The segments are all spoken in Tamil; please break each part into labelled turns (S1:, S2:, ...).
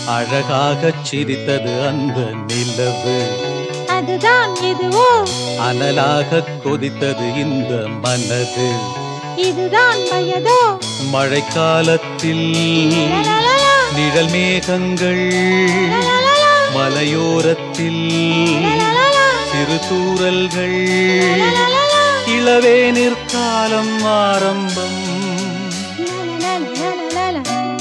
S1: அழகாகச் சிரித்தது அந்த நிலவு
S2: அதுதான் எதுவோ
S1: அனலாகக் கொதித்தது இந்த மனது
S2: இதுதான் வயதோ
S1: மழைக்காலத்தில்
S2: லலலலா,
S1: நிழல் மேகங்கள்
S2: லலலலா,
S1: மலையோரத்தில்
S2: லலலலா,
S1: சிறு தூறல்கள்
S2: லலலலா,
S1: இளவேனிற் காலம் ஆரம்பம்
S2: லலலலலலலா.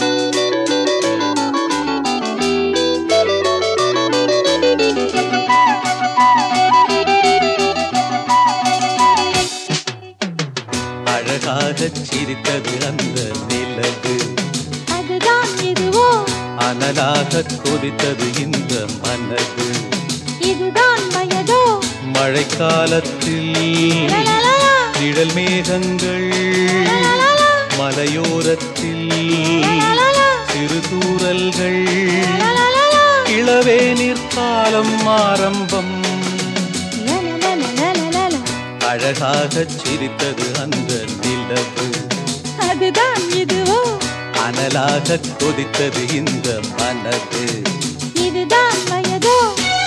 S1: அழகாகச் சிரித்தது அந்த நிலவு
S2: அதுதான் எதுவோ
S1: அனலாகக் கொதித்தது இந்த மனது
S2: இதுதான் வயதோ
S1: மழைக்காலத்தில்
S2: லலலலா,
S1: நிழல் மேகங்கள்
S2: லலலலா,
S1: மலையோரத்தில்
S2: லலலலா,
S1: சிறு தூறல்கள்
S2: லலலலா,
S1: இளவேனிற் காலம் ஆரம்பம்
S2: லலலலலலலா.
S1: அழகாகச் சிரித்தது அந்த நிலவு
S2: அதுதான் இதுவோ
S1: அனலாகக் கொதித்தது இந்த மனது
S2: இதுதான் வயதோ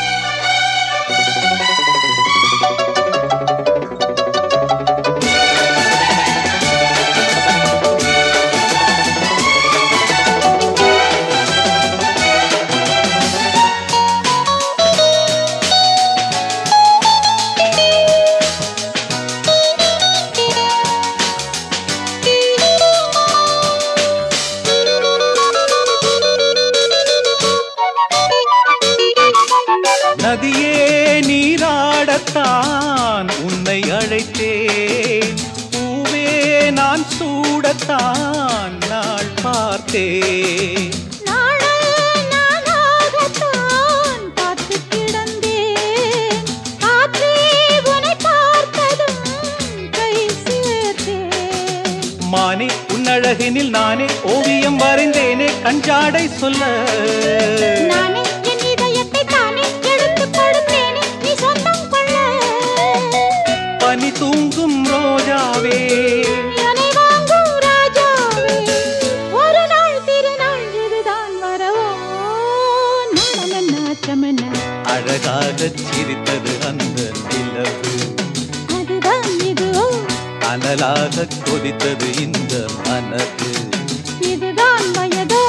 S1: நதியே நீராடத்தான் உன்னை அழைத்தேன் பூவே நான் சூடத்தான் நாள் பார்த்தேன்
S2: நாணல் நானாகத்தான் காத்துக் கிடந்தேன். காற்றே உன்னை பார்த்ததும் கை சேர்த்தேன்.
S1: மானே உன்னழகினில் நானே ஓவியம் வரைந்தேனே கஞ்சாடை சொல்ல
S2: நானே என் இதயத்தை தானே எடுத்துக் கொடுத்தேனே, நீ சொந்தம் கொள்ள.
S1: பனி தூங்கும் ரோஜாவே
S2: என்னை வாங்கும் ராஜாவே, ஒரு நாள் திருநாள் இதுதான் வரவோ நாணமென்ன, அச்சமென்ன,
S1: அழகாகச் சிரித்தது அந்த நிலவு
S2: அதுதான் இதுவோ
S1: அனலாகக் கொதித்தது இந்த மனது
S2: இதுதான் வயதோ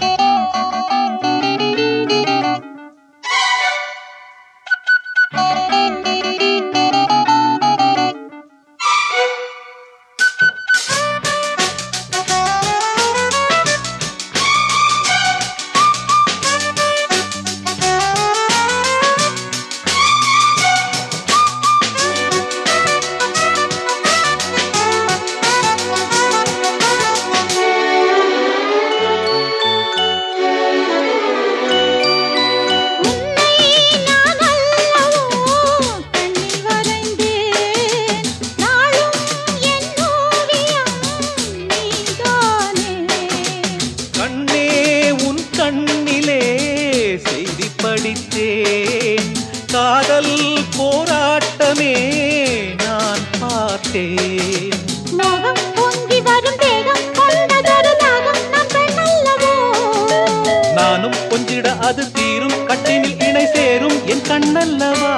S2: உன்னை நான் அல்லவோ கண்ணில் வரைந்தேன் நாளும் என் ஓவியம் நீதானே
S1: கண்ணே உன் கண்ணிலே செய்தி படித்தேன் காதல் போராட்டமே நான் பார்த்தேன்
S2: மோகம் பொங்கி வரும் தேகம் கொண்டதொரு தாகம் நான் பெண்ணல்லவோ
S1: நானும் கொஞ்சிட அது தீரும் கட்டினில் இணை சேரும் என் கண்ணல்லவா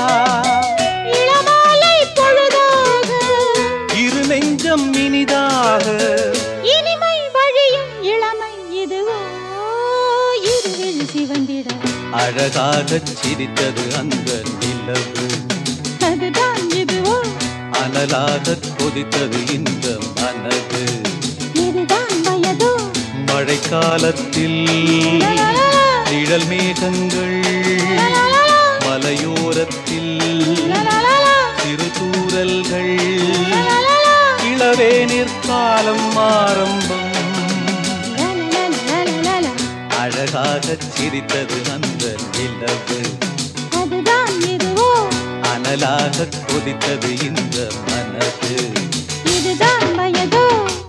S2: இளமாலை பொழுதாக
S1: இரு நெஞ்சம் இனிதாக
S2: இனிமை வழியும் இளமை இதுவோ இருவில் சிவந்திட
S1: அழகாகச் சிரித்தது அந்த நிலவு
S2: அதுதான் இதுவோ
S1: அனலாகக் கொதித்தது இந்த மனது
S2: இதுதான் வயதோ
S1: மழைக்காலத்தில்
S2: லலலலா,
S1: நிழல் மேகங்கள்
S2: லலலலா,
S1: மலையோரத்தில்
S2: லலலலா,
S1: சிறு தூறல்கள்
S2: லலலலா,
S1: இளவேனிற் காலம் ஆரம்பம்
S2: லலலலலலலா.
S1: அழகாகச் சிரித்தது அந்த நிலவு
S2: அதுதான் இதுவோ
S1: அனலாகக் கொதித்தது இந்த மனது
S2: இதுதான் வயதோ